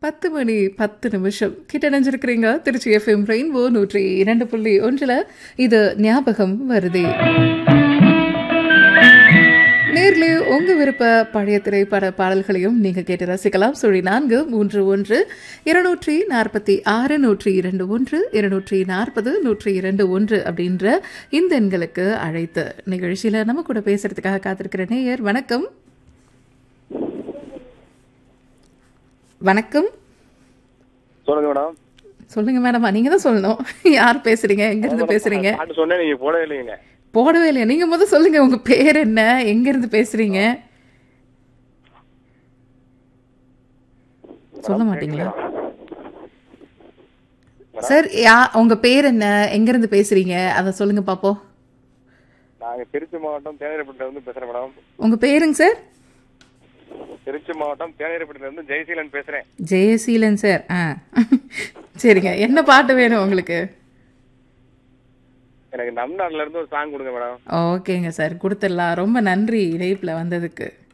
பத்து மணி பத்து நிமிஷம் கிட்ட நினைஞ்சிருக்கிறீங்க திருச்சி எஃப்எம் ரெயின்போ நூற்றி இரண்டு புள்ளி ஒன்றில் இது ஞாபகம் வருதே நேர்லே உங்க விருப்ப பழைய திரைப்பட பாடல்களையும் நீங்க கேட்டு ரசிக்கலாம் சுழி நான்கு மூன்று ஒன்று இருநூற்றி நாற்பத்தி ஆறு நூற்றி இரண்டு ஒன்று இருநூற்றி நாற்பது நூற்றி இரண்டு ஒன்று அப்படின்ற இந்த எண்களுக்கு அழைத்து நிகழ்ச்சியில நம்ம கூட பேசுறதுக்காக காத்திருக்கிற நேயர் வணக்கம் வணக்கம் சொல்லுங்க மேடம் சொல்லுங்க மேடமா நீங்க தான் சொல்லணும் யார் பேசுறீங்க எங்க இருந்து பேசுறீங்க பாட்டு சொன்னேன் நீங்க போடவே இல்லைங்க போடவே இல்லையா நீங்க முதல் சொல்லுங்க உங்க பேர் என்ன எங்க இருந்து பேசுறீங்க சொல்ல மாட்டீங்களா சார் யா உங்க பேர் என்ன எங்க இருந்து பேசுறீங்க அத சொல்லுங்க பாப்போம் நாங்க திருச்சி மாவட்டம் தேனீரப்பட்டில இருந்து பேசுறேன் மேடம் உங்க பேருங்க சார் திருச்சி மாவட்டம் தேனீரப்பட்டில இருந்து ஜெயசீலன் பேசுறேன் ஜெயசீலன் சார் ஆ சரிங்க என்ன பாட்டு வேணும் உங்களுக்கு எனக்கு நம் நாட்டுல இருந்து ஒரு சாங் கொடுங்க மேடம் ஓகேங்க சார் கொடுத்துடலாம் ரொம்ப நன்றி இணைப்பில் வந்ததுக்கு